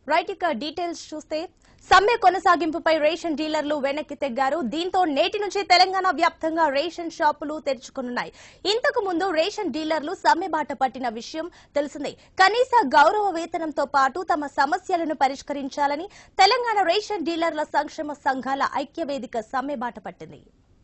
right ఇక details చూస్తే సమ్మె కొనసాగింపుపై రేషన్ డీలర్లు వెనక్కి తెగ్గారు దీంతో నేటి నుంచి తెలంగాణ వ్యాప్తంగా రేషన్ షాపులు తెరుచుకున్నాయి ఇంతకు ముందు రేషన్ డీలర్లు సమ్మె బాట పట్టిన విషయం తెలిసిందే కనీస గౌరవ వేతనంతో పాటు తమ సమస్యలను పరిష్కరించాలని తెలంగాణ రేషన్ డీలర్ల సంక్షేమ సంఘాల ఐక్యవేదిక సమ్మె బాట పట్టింది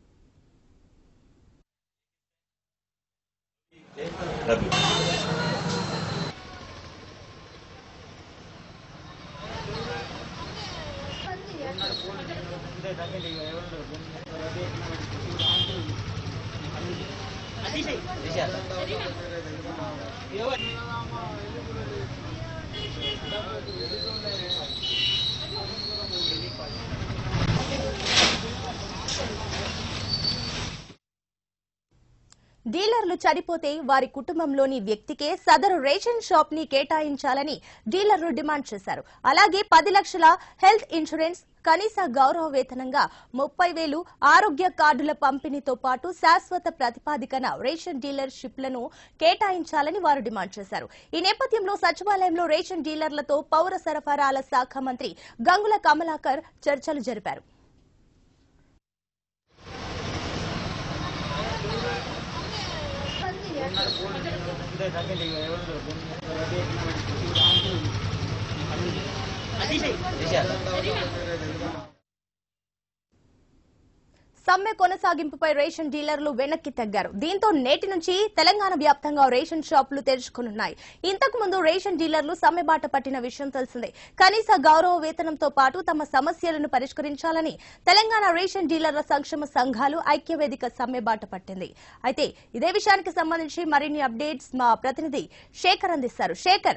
డీలర్లు చనిపోతే వారి కుటుంబంలోని వ్యక్తికే సదరు రేషన్ షాప్ ని కేటాయించాలని డీలర్లు డిమాండ్ చేశారు అలాగే పది లక్షల హెల్త్ ఇన్సూరెన్స్ కనీస గౌరవ వేతనంగా ముప్పై వేలు ఆరోగ్య కార్డుల పంపిణీతో పాటు శాశ్వత ప్రతిపాదికన రేషన్ డీలర్షిప్లను కేటాయించాలని వారు డిమాండ్ చేశారు ఈ నేపథ్యంలో సచివాలయంలో రేషన్ డీలర్లతో పౌర సరఫరాల శాఖ మంత్రి గంగుల కమలాకర్ చర్చలు జరిపారు సమ్మె కొనసాగింపుపై రేషన్ డీలర్లు వెనక్కి తగ్గారు దీంతో నేటి నుంచి తెలంగాణ వ్యాప్తంగా రేషన్ షాపులు తెరుచుకున్నాయి ఇంతకు ముందు రేషన్ డీలర్లు సమ్మె బాట పట్టిన విషయం తెలిసిందే కనీస గౌరవ వేతనంతో పాటు తమ సమస్యలను పరిష్కరించాలని తెలంగాణ రేషన్ డీలర్ల సంక్షేమ సంఘాలు ఐక్యవేదిక సమ్మె బాట పట్టింది అయితే ఇదే విషయానికి సంబంధించి మరిన్ని అప్డేట్స్ మా ప్రతినిధి శేఖర్ అందిస్తారు శేఖర్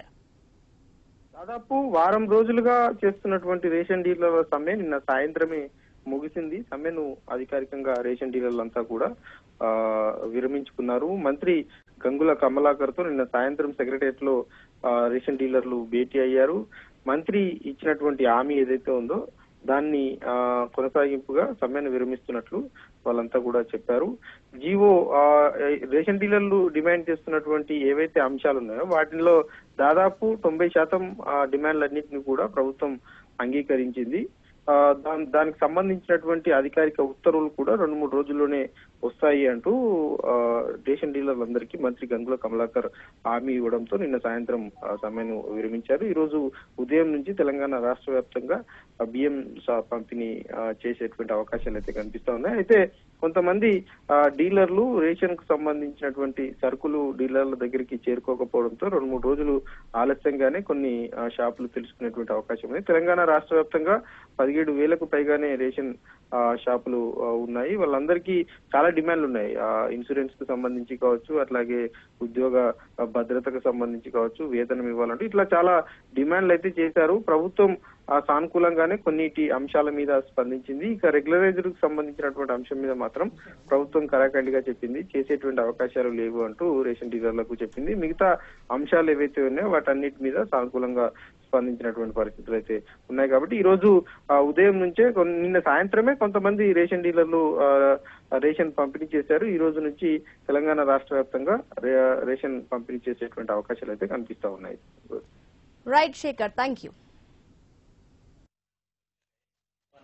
దాదాపు వారం రోజులుగా చేస్తున్నటువంటి రేషన్ డీలర్ల సమ్మె నిన్న సాయంత్రమే ముగిసింది సమ్మెను అధికారికంగా రేషన్ డీలర్లంతా కూడా ఆ విరమించుకున్నారు మంత్రి గంగుల కమలాకర్ తో నిన్న సాయంత్రం సెక్రటరియట్ లో ఆ, రేషన్ డీలర్లు భేటీ అయ్యారు మంత్రి ఇచ్చినటువంటి హామీ ఏదైతే ఉందో దాన్ని ఆ, కొనసాగింపుగా సమ్మెను విరమిస్తున్నట్లు వాళ్ళంతా కూడా చెప్పారు జీవో ఆ, రేషన్ డీలర్లు డిమాండ్ చేస్తున్నటువంటి ఏవైతే అంశాలు ఉన్నాయో వాటిలో దాదాపు తొంభై శాతం ఆ, డిమాండ్లన్నింటినీ కూడా ప్రభుత్వం అంగీకరించింది ఆ, దాన్- దానికి సంబంధించినటువంటి అధికారిక ఉత్తర్వులు కూడా రెండు మూడు రోజుల్లోనే వస్తాయి అంటూ ఆ, రేషన్ డీలర్లందరికీ మంత్రి గంగుల కమలాకర్ హామీ ఇవ్వడంతో నిన్న సాయంత్రం ఆ, సమ్మెను విరమించారు ఈ రోజు ఉదయం నుంచి తెలంగాణ రాష్ట్ర వ్యాప్తంగా ఆ, బియ్యం సా- పంపిణీ ఆ, చేసేటువంటి అవకాశాలు అయితే కనిపిస్తా ఉన్నాయి అయితే కొంతమంది ఆ, డీలర్లు రేషన్ కు సంబంధించినటువంటి సరుకులు డీలర్ల దగ్గరికి చేరుకోకపోవడంతో రెండు మూడు రోజులు ఆలస్యంగానే కొన్ని ఆ, షాపులు తెలుసుకునేటువంటి అవకాశం ఉంది తెలంగాణ రాష్ట్ర వ్యాప్తంగా పదిహేడు వేలకు పైగానే రేషన్ ఆ, షాపులు ఆ, ఉన్నాయి వాళ్ళందరికీ చాలా డిమాండ్లు ఉన్నాయి ఆ, ఇన్సూరెన్స్ కు సంబంధించి కావచ్చు అట్లాగే ఉద్యోగ ఆ, భద్రతకు సంబంధించి కావచ్చు వేతనం ఇవ్వాలంటూ ఇట్లా చాలా డిమాండ్లు అయితే చేశారు ప్రభుత్వం ఆ, సానుకూలంగానే కొన్నిటి అంశాల మీద స్పందించింది ఇక రెగ్యులరైజర్ కు సంబంధించినటువంటి అంశం మీద మాత్రం ప్రభుత్వం కరాఖండిగా చెప్పింది చేసేటువంటి అవకాశాలు లేవు అంటూ రేషన్ డీలర్లకు చెప్పింది మిగతా అంశాలు ఏవైతే ఉన్నాయో వాటన్నిటి మీద సానుకూలంగా స్పందించినటువంటి పరిస్థితులు అయితే ఉన్నాయి కాబట్టి ఈ రోజు ఆ, ఉదయం నుంచే కొన్- నిన్న సాయంత్రమే కొంతమంది రేషన్ డీలర్లు ఆ, రేషన్ పంపిణీ చేశారు ఈ రోజు నుంచి తెలంగాణ రాష్ట్ర వ్యాప్తంగా రే- రేషన్ పంపిణీ చేసేటువంటి అవకాశాలు అయితే కనిపిస్తా ఉన్నాయి రైట్ శేఖర్ థ్యాంక్ యూ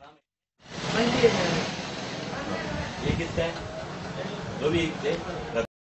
ये किसका है जो भी एक थे